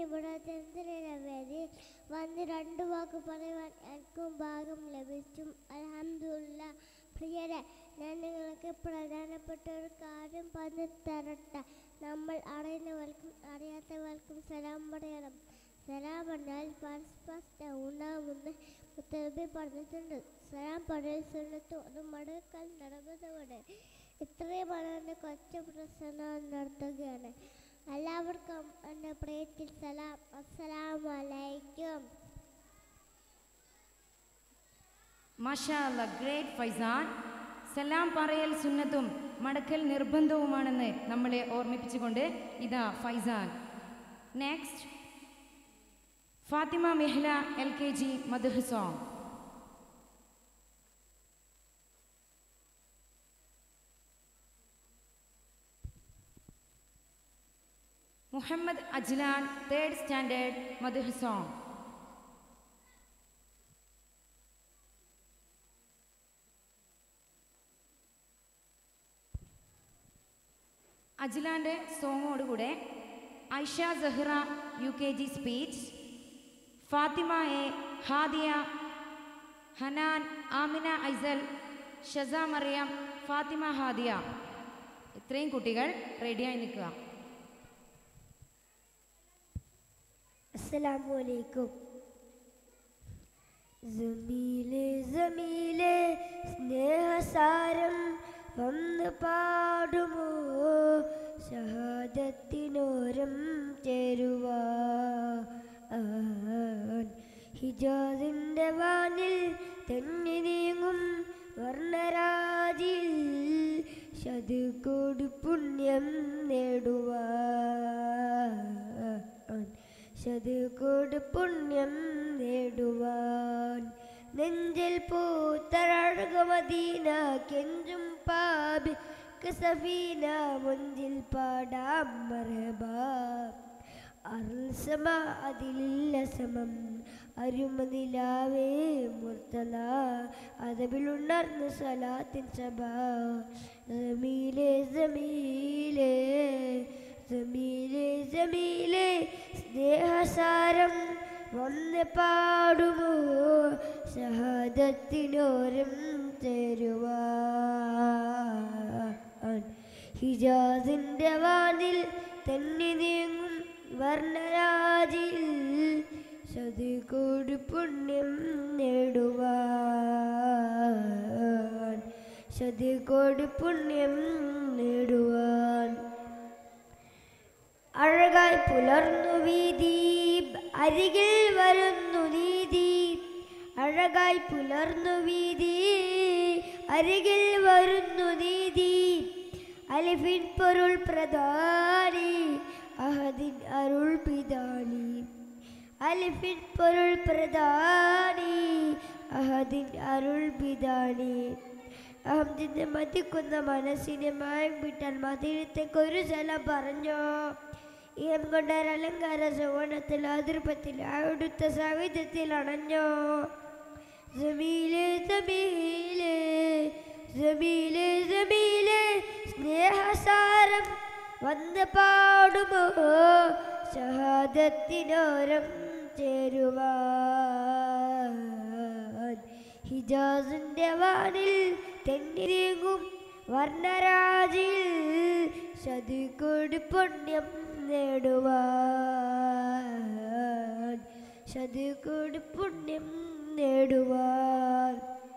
ഇവിടെ ചന്ദ്രനവേദി വന്ന് രണ്ടു വാക്ക് പറയുവാൻ എനിക്കും ഭാഗം ലഭിച്ചും അലഹമില്ല പ്രിയരെ ഞാൻ നിങ്ങൾക്ക് പ്രധാനപ്പെട്ട ഒരു കാര്യം പറഞ്ഞു തരട്ടെ നമ്മൾ അറിയുന്നവർക്കും അറിയാത്തവർക്കും സലാം പറയണം സലാം പറഞ്ഞാൽ പരസ്പരം ഉണ്ടാകുമെന്ന് മുത്തലബി പറഞ്ഞിട്ടുണ്ട് സലാം പറയൽ സുന്നത്ത് ഒരു മടക്കൽ നടന്നതോടെ ഇത്രയും വളരെ കൊച്ചു പ്രസംഗം നടത്തുകയാണ് എല്ലാവർക്കും എൻ്റെ പ്രിയത്തിൽ സലാം അസ്സലാമലൈക്കും മാഷാ അല്ല ഗ്രേറ്റ് ഫൈസാൻ സലാം പറയൽ സുന്നത്തും മടക്കൽ നിർബന്ധവുമാണെന്ന് നമ്മളെ ഓർമ്മിപ്പിച്ചുകൊണ്ട് ഇതാ Faizan next Fathima Mehla L K G മധുഹ് song Muhammad Ajlan third standard മധുഹ് സോങ് അജ്ലാന്റെ സോങ്ങോടുകൂടെ Aisha Zahra U K G speech Fathima A Hadiya Hanan Amina Aisal Shaza Mariyam Fathima Hadiya ഇത്രയും കുട്ടികൾ റെഡിയായി നിൽക്കുക അസ്സലാമലൈക്കും ജമീലെ ജമീലെ സ്നേഹസാരം വന്ന് പാടുമോ ഷഹാദത്തിനോരം ചേരുവാൻ ഹിജാസിൻ്റെ വാനിൽ തന്നെ നീങ്ങും വർണ്ണരാജിൽ ശതുക്കോട് പുണ്യം നേടുവാൻ ശതുക്കോട് പുണ്യം നേടുവാൻ നെഞ്ചിൽ പൂത്തഴകുമദീന കെഞ്ചും പാബി സഫീന മുഞ്ചിൽ പാടാം മറബ അർസമ അതിലില്ല സമം അരുമതിലാവേ മുർത്തല അതവിലുണർന്ന സലാത്തിൻ സഭ ജമീലെ ജമീലെ ജമീലെ ജമീലെ സ്നേഹസാരം വന്ന് പാടുമോ ഷഹാദത്തിനോരം ചേരുവാൻ ഹിജാസിൻ്റെ വാനിൽ തന്നെ നീങ്ങും വർണ്ണരാജിൽ ശതികോട് പുണ്യം നേടുവാൻ ശതികോട് പുണ്യം നേടുവാൻ അഴകായി പുലർന്നു വീതി അരികിൽ വരുന്നു നീതി അഴകായി പുലർന്നു വീതി അരികിൽ വരുന്നു നീതി അലിഫിൻ പൊരുൾ പ്രധാനി അഹദിൻ അരുൾ പിതാനി അലിഫിൻ പൊരുൾ പ്രധാനി അഹദിൻ അരുൾ പിതാനി അഹമ്മദിനെ മതിക്കുന്ന മനസ്സിനെ മായം വിട്ടാൽ മതിരത്തേക്ക് ഒരു സ്ഥലം പറഞ്ഞോ ഈയം കൊണ്ടൊരു അലങ്കാര സുവർണത്തിൽ അതിർപ്പത്തിൽ അവിടുത്ത സവിധത്തിൽ അണഞ്ഞോ ജമീലെ ജമീലെ ജമീലെ ജമീലെ സ്നേഹസാരം വന്ന് പാടുമോ ഷഹാദത്തിനോരം ചേരുവാൻ ഹിജാസിന്റെ വാനിൽ തെന്നിരീങ്ങും വർണ്ണരാജിൽ ശതികൊട് പുണ്യം നേടുവാൻ ശതികൊട് പുണ്യം നേടുവാൻ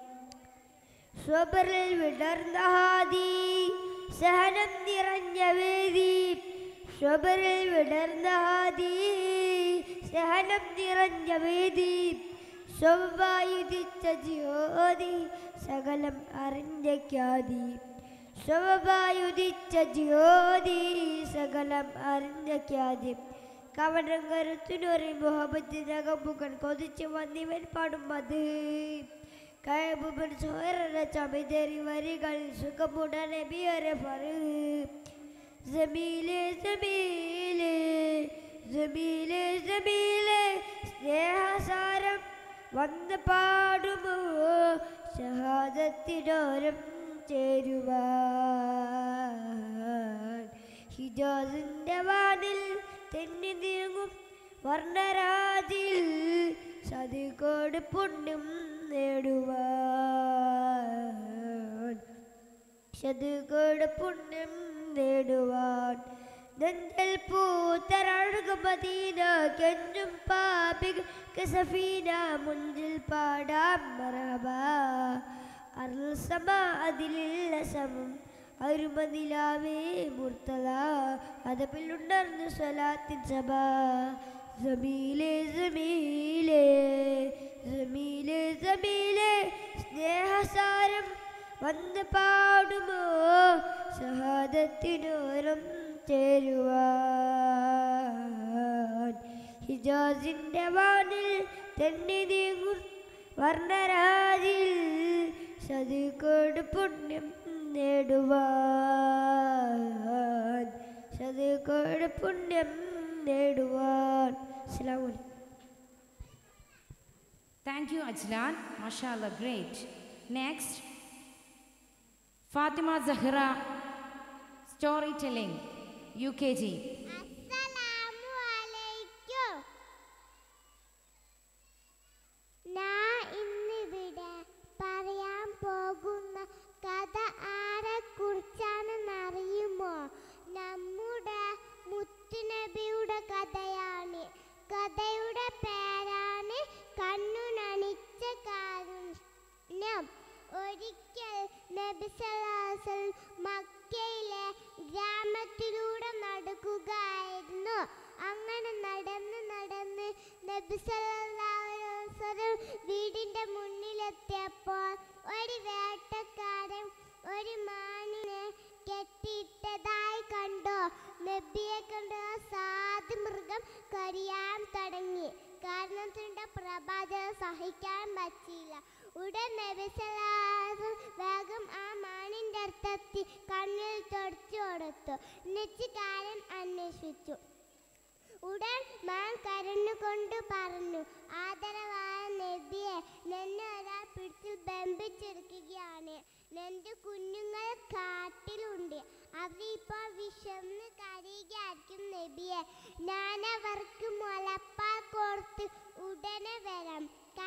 സ്വബറിൽ വിടർന്ന ഹാദി സഹനം നിറഞ്ഞ വേദി സ്വബറിൽ വിടർന്ന ഹാദി സഹനം നിറഞ്ഞ വേദി സ്വഭായുദിച്ച ജ്യോതി സകലം അറിഞ്ഞ ഖ്യാതി സ്വഭായുദിച്ച ജ്യോതി സകലം അറിഞ്ഞ ഖ്യാതി കവടം കരുത്തിനൊരു മുഹബത്തിനകമ്പുകൾ കൊതിച്ച് വന്നിവൻ പാടും അത് കയബുബൻ സോയറ ചമിതേറി വരികളിൽ സുഖമുടനെ ബിയറെ പറ ജമീലെ ജമീലെ ജമീലെ ജമീലെ സ്നേഹസാരം വന്ന് പാടുമോ ഷഹാദത്തിനോരം ചേരുവാൻ ഹിജാസിന്റെ വാനിൽ തെന്നി നീങ്ങും വർണ്ണരാജിൽ സതികോട് പുണ്യം നേടുവാൻ ശതുകോട് പുണ്യം നേടുവാൻ നെഞ്ചൽ പൂത്തരഴുക മദീന കെഞ്ചും പാപിക സഫീന മുഞ്ചിൽ പാടാം മറബ അരുൾ സമ അതിലില്ല സമം അരുമതിലാവേ മുർത്തല അതപ്പിലുണ്ടർന്നു സ്വലാത്തിൻ സഭ ജമീലെ ജമീലെ ജമീലെ ജമീലെ സ്നേഹസാരം വന്ന് പാടുമോ ഷഹാദത്തിനോരം ചേരുവാൻ ഹിജാസിന്റെ വാനിൽ തെന്നി നീങ്ങും വർണ്ണരാജിൽ സതികോട് പുണ്യം നേടുവാൻ സതികോട് പുണ്യം നേടുവാൻ അസ്സലാമു അലൈക്കും Thank you, Ajlan. MashaAllah, great. Next, Fatima Zahra, storytelling, UKG. അസ്സലാമു അലൈക്കും ഞാൻ ഇന്നിവിടെ പറയാൻ പോകുന്ന കഥ ആരെ കുറിച്ചാണെന്നറിയുമോ നമ്മുടെ മുത്തുനബിയുടെ കഥയാണ് കഥയുടെ പേരാണ് കണ്ണു നണിച്ച കാരുണ്യം ഒരിക്കൽ നബി സല്ലല്ലാഹു അലൈഹി വസല്ലം മക്കയിലെ ഗ്രാമത്തിലൂടെ നടക്കുകയായിരുന്നു അങ്ങനെ നടന്ന് നടന്ന് നബി സല്ലല്ലാഹു അലൈഹി വസല്ലം വീടിന്റെ മുന്നിലെത്തിയപ്പോൾ ഒരു വേട്ടക്കാരൻ ഒരു മാനിനെ കെട്ടിയിട്ടതായി കണ്ടു നബിയെ കണ്ട് ആ സാധു മൃഗം കരിയാൻ തുടങ്ങി കാരണം തന്റെ പ്രഭാതം സഹിക്കാൻ പറ്റിയില്ല ഉടൻ നബി സല്ലല്ലാഹു അലൈഹി വസല്ലം വേഗം ആ മാനിന്റെ അടുത്തെത്തി കണ്ണിൽ തുടച്ചു കൊടുത്തു എന്നിട്ട് കാര്യം അന്വേഷിച്ചു ഉടൻ മാൻ കരഞ്ഞുകൊണ്ട് പറഞ്ഞു ആദരവായ നബിയെ നിന്നെ ഒരാൾ പിടിച്ച് ബന്ധിച്ചെടുക്കുകയാണ് നിന്റെ കുഞ്ഞുങ്ങൾ കാട്ടിലുണ്ട് അവരിപ്പോൾ വിഷന്ന് കരയുകയായിരിക്കും നബിയെ ഞാൻ അവർക്ക് മുലപ്പാൽ കൊടുത്ത് ഉടനെ വരാം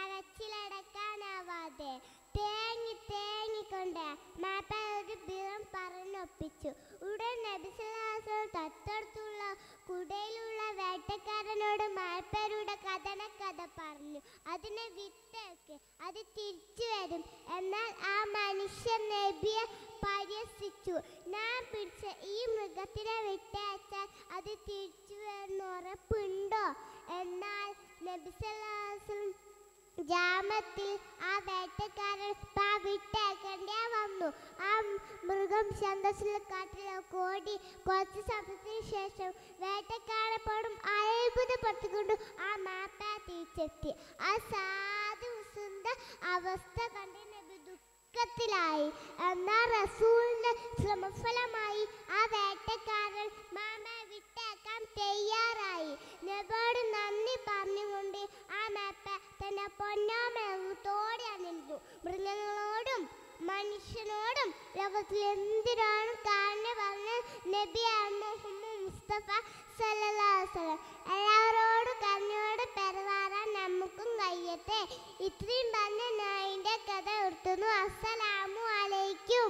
കരച്ചിലടക്കാനാവാതെ തേങ്ങി തേങ്ങിക്കൊണ്ട് മാപ്പ ഒരു ബിറം പറഞ്ഞൊപ്പിച്ചു ഉടൻ നബിസലാസം തൊട്ടടുത്തുള്ള കുടയിലുള്ള വേട്ടക്കാരനോട് മാപ്പരുടെ കഥന കഥ പറഞ്ഞു അതിനെ വിട്ടേക്ക് അത് തിരിച്ചു വരും എന്നാൽ ആ മനുഷ്യൻ നബിയെ പരിഹസിച്ചു ഞാൻ പിടിച്ച ഈ മൃഗത്തിനെ വിട്ടയച്ചാൽ അത് തിരിച്ചു വരുന്ന ഉറപ്പുണ്ടോ എന്നാൽ നബിസലാസം ജാമത്തിൽ ആ വേട്ടക്കാരൻ പാ വിട്ടേക്കേണ്ടി വന്നു ആ മൃഗം സന്തോഷത്തിൽ കാട്ടിലേക്ക് ഓടി കുറച്ച് സമയത്തിന് ശേഷം വേട്ടക്കാരപ്പോഴും അത്ഭുതപ്പെട്ടുകൊണ്ട് ആ മാപ്പ തിരിച്ചെത്തി ആ സാധു സുന്ദ അവസ്ഥ കണ്ട് നബി ദുഃഖത്തിലായി എന്നാൽ റസൂലിന്റെ ശ്രമഫലമായി ആ വേട്ടക്കാരൻ മാമയെ വിട്ടേക്കാൻ തയ്യാറായി നബിയോട് നന്ദി പറഞ്ഞുകൊണ്ട് ആ മാപ്പ തന്റെ പൊന്നാമത്തോടെ അണിഞ്ഞു മൃഗങ്ങളോടും മനുഷ്യനോടും ലോകത്തിൽ എന്തിനാണ് കാരണം പറഞ്ഞ നബി മുഹമ്മദ് മുസ്തഫ സല്ലല്ലാഹു അലൈഹി വസല്ലം എല്ലാവരോടും കണ്ണോട് പെരുമാറാൻ നമുക്കും കഴിയട്ടെ ഇത്രയും പറഞ്ഞ നായിന്റെ കഥ നിർത്തുന്നു അസ്സലാമു അലൈക്കും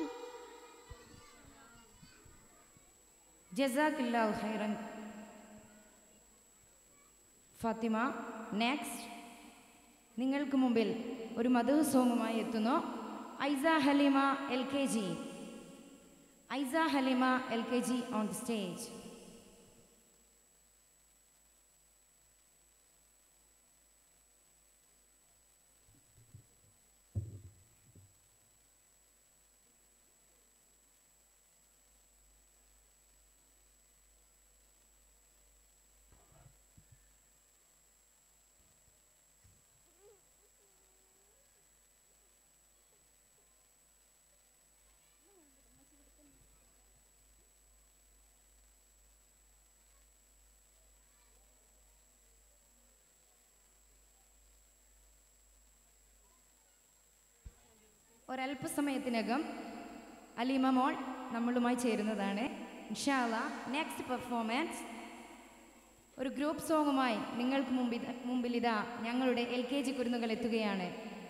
ജസാഖില്ലാഹു ഖൈറൻ ഫാത്തിമ നെക്സ്റ്റ് നിങ്ങൾക്ക് മുമ്പിൽ ഒരു മധു സോങ്ങുമായി എത്തുന്നു Aisa Haleema L K G Aisa Haleema L K G on the stage ഒരല്പസമയത്തിനകം അലീമ മോൾ നമ്മളുമായി ചേരുന്നതാണ് ഇൻഷാല്ല നെക്സ്റ്റ് പെർഫോമൻസ് ഒരു ഗ്രൂപ്പ് സോങ്ങുമായി നിങ്ങൾക്ക് മുമ്പിൽ മുമ്പിൽ ഇതാ ഞങ്ങളുടെ എൽ കെ ജി കുരുന്നുകൾ എത്തുകയാണ്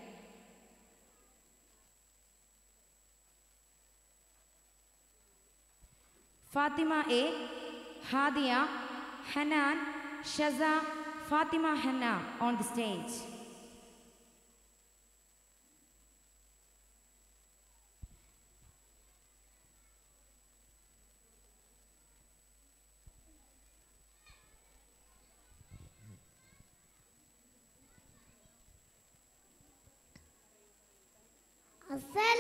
Fathima A Hadiya Hanan Shaza Fathima Hanna on the stage അസ്സലാമു